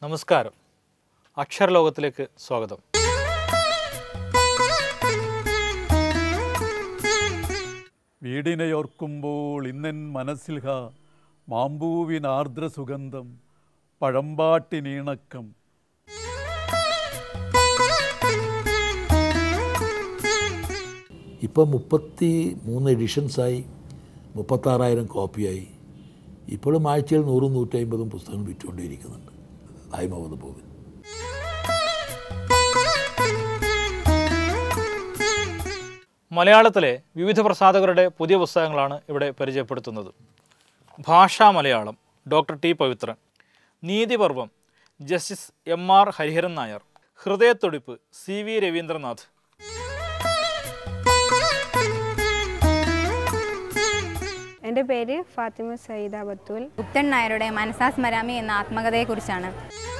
നമസ്കാരം അക്ഷരലോകത്തിലേക്ക് സ്വാഗതം വീടിനെയോർക്കുമ്പോൾ ഇന്നൻ മനസ്സിൽ ഹ മാമ്പൂവിനാർദ്ര സുഗന്ധം പഴമ്പാട്ടിനീണക്കം ഇപ്പോൾ മുപ്പത്തി മൂന്ന് എഡിഷൻസായി മുപ്പത്താറായിരം കോപ്പിയായി ഇപ്പോഴും ആഴ്ചയിൽ നൂറും നൂറ്റമ്പതും പുസ്തകങ്ങൾ വിറ്റുകൊണ്ടേയിരിക്കുന്നുണ്ട് ആയി മുഹമ്മദ് ബോബിൻ മലയാളത്തിലെ വിവിധ പ്രസാധകരുടെ പുതിയ പുസ്തകങ്ങളാണ് ഇവിടെ പരിചയപ്പെടുത്തുന്നത് ഭാഷാ Malayalam doctor T Pavithran Neethiparvam justice M R Hariharan Nair ഹൃദയത്തൊടിപ്പ് സി വി രവീന്ദ്രനാഥ് എൻ്റെ പേര് ഫാത്തിമ സയ്യിദ ബത്തൂൽ ഗുപ്തൻ നായരുടെ മനസാസ്മരാമി എന്ന ആത്മകഥയെക്കുറിച്ചാണ്